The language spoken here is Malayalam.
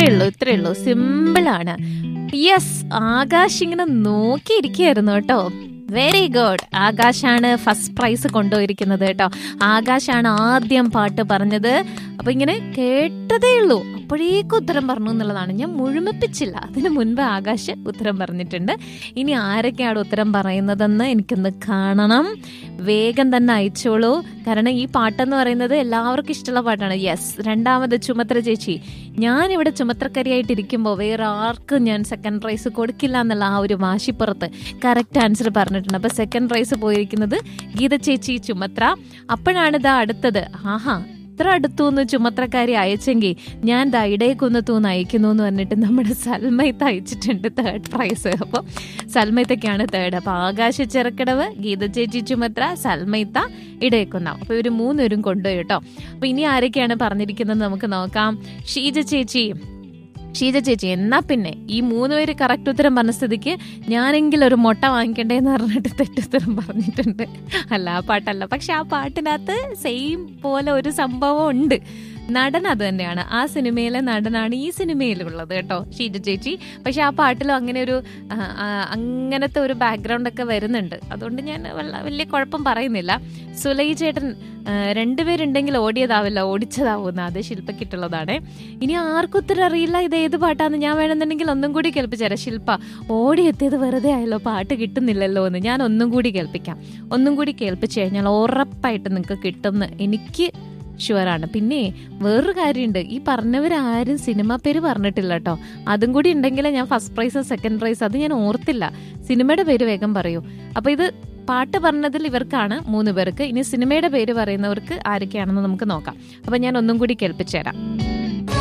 ഉള്ളൂ ഇത്രേ ഉള്ളൂ സിമ്പിൾ ആണ് യെസ് ആകാശ് ഇങ്ങനെ നോക്കിയിരിക്കുകയായിരുന്നു കേട്ടോ വെരി ഗുഡ് ആകാശാണ് ഫസ്റ്റ് പ്രൈസ് കൊണ്ടുപോയിരിക്കുന്നത് കേട്ടോ ആകാശാണ് ആദ്യം പാട്ട് പറഞ്ഞത് അപ്പൊ ഇങ്ങനെ കേട്ടതേ ഉള്ളൂ അപ്പോഴേക്കും ഉത്തരം പറഞ്ഞു എന്നുള്ളതാണ് ഞാൻ മുഴുമിപ്പിച്ചില്ല അതിന് മുൻപ് ആകാശ് ഉത്തരം പറഞ്ഞിട്ടുണ്ട് ഇനി ആരൊക്കെയാണ് ഉത്തരം പറയുന്നതെന്ന് എനിക്കൊന്ന് കാണണം വേഗം തന്നെ അയച്ചോളൂ കാരണം ഈ പാട്ടെന്ന് പറയുന്നത് എല്ലാവർക്കും ഇഷ്ടമുള്ള പാട്ടാണ് യെസ് രണ്ടാമത് ചുമത്ര ചേച്ചി ഞാനിവിടെ ചുമത്രക്കരിയായിട്ടിരിക്കുമ്പോൾ വേറെ ആർക്കും ഞാൻ സെക്കൻഡ് പ്രൈസ് കൊടുക്കില്ല എന്നുള്ള ആ ഒരു വാശിപ്പുറത്ത് കറക്റ്റ് ആൻസർ പറഞ്ഞിട്ടുണ്ട് അപ്പൊ സെക്കൻഡ് പ്രൈസ് പോയിരിക്കുന്നത് ഗീത ചേച്ചി ചുമത്ര അപ്പോഴാണ് ഇതാ അടുത്തത് ആഹാ ഇത്ര അടുത്തുനിന്ന് ചുമത്രക്കാരി അയച്ചെങ്കിൽ ഞാൻ ദാ ഇടയക്കുന്നത്തൂന്ന് അയക്കുന്നു എന്ന് പറഞ്ഞിട്ട് നമ്മുടെ സൽമയത്ത് അയച്ചിട്ടുണ്ട് തേർഡ് പ്രൈസ് അപ്പോൾ സൽമയത്തൊക്കെയാണ് തേർഡ് അപ്പോൾ ആകാശ ചെറുക്കടവ് ഗീത ചേച്ചി ചുമത്ര സൽമയത്ത ഇടയക്കുന്ന അപ്പോൾ ഇവർ മൂന്നുപേരും കൊണ്ടുപോയി കേട്ടോ അപ്പോൾ ഇനി ആരൊക്കെയാണ് പറഞ്ഞിരിക്കുന്നത് നമുക്ക് നോക്കാം ഷീജ ചേച്ചി ഷീജ ചേച്ചി എന്നാ പിന്നെ ഈ മൂന്ന് പേര് കറക്റ്റ് ഉത്തരം പറഞ്ഞ സ്ഥിതിക്ക് ഞാനെങ്കിലും ഒരു മുട്ട വാങ്ങിക്കണ്ടേന്ന് പറഞ്ഞിട്ട് തെറ്റുത്തരം പറഞ്ഞിട്ടുണ്ട് അല്ല ആ പാട്ടല്ല പക്ഷെ ആ പാട്ടിനകത്ത് സെയിം പോലെ ഒരു സംഭവം ഉണ്ട് നടൻ അത് തന്നെയാണ് ആ സിനിമയിലെ നടനാണ് ഈ സിനിമയിലുള്ളത് കേട്ടോ ഷീജ ചേച്ചി പക്ഷെ ആ പാട്ടിലും അങ്ങനെ ഒരു ആ, ആ, അങ്ങനത്തെ ഒരു ബാക്ക്ഗ്രൗണ്ട് ഒക്കെ വരുന്നുണ്ട് അതുകൊണ്ട് ഞാൻ വല്ല- വലിയ കുഴപ്പം പറയുന്നില്ല സുലൈ ചേട്ടൻ ആ, രണ്ടുപേരുണ്ടെങ്കിൽ ഓടിയതാവില്ല ഓടിച്ചതാവുന്ന അത് ശില്പക്കിട്ടുള്ളതാണ് ഇനി ആർക്കും ഉത്തരം അറിയില്ല ഇത് ഏത് പാട്ടാന്ന് ഞാൻ വേണമെന്നുണ്ടെങ്കിൽ ഒന്നും കൂടി കേൾപ്പിച്ചുതരാം ശില്പ ഓടിയെത്തിയത് വെറുതെ ആയല്ലോ പാട്ട് കിട്ടുന്നില്ലല്ലോ എന്ന് ഞാൻ ഒന്നും കൂടി കേൾപ്പിക്കാം ഒന്നും കൂടി കേൾപ്പിച്ചു കഴിഞ്ഞാൽ ഉറപ്പായിട്ട് നിങ്ങൾക്ക് കിട്ടുമെന്ന് എനിക്ക് ഷുവറാണ് പിന്നെ വേറൊരു കാര്യമുണ്ട് ഈ പറഞ്ഞവരാരും സിനിമ പേര് പറഞ്ഞിട്ടില്ല കേട്ടോ അതും കൂടി ഉണ്ടെങ്കിലേ ഞാൻ ഫസ്റ്റ് പ്രൈസ് സെക്കൻഡ് പ്രൈസ് അത് ഞാൻ ഓർത്തില്ല സിനിമയുടെ പേര് വേഗം പറയൂ അപ്പൊ ഇത് പാട്ട് പറഞ്ഞതിൽ ഇവർക്കാണ് മൂന്ന് പേർക്ക് ഇനി സിനിമയുടെ പേര് പറയുന്നവർക്ക് ആരൊക്കെയാണെന്ന് നമുക്ക് നോക്കാം അപ്പൊ ഞാൻ ഒന്നും കൂടി കേൾപ്പിച്ചു തരാം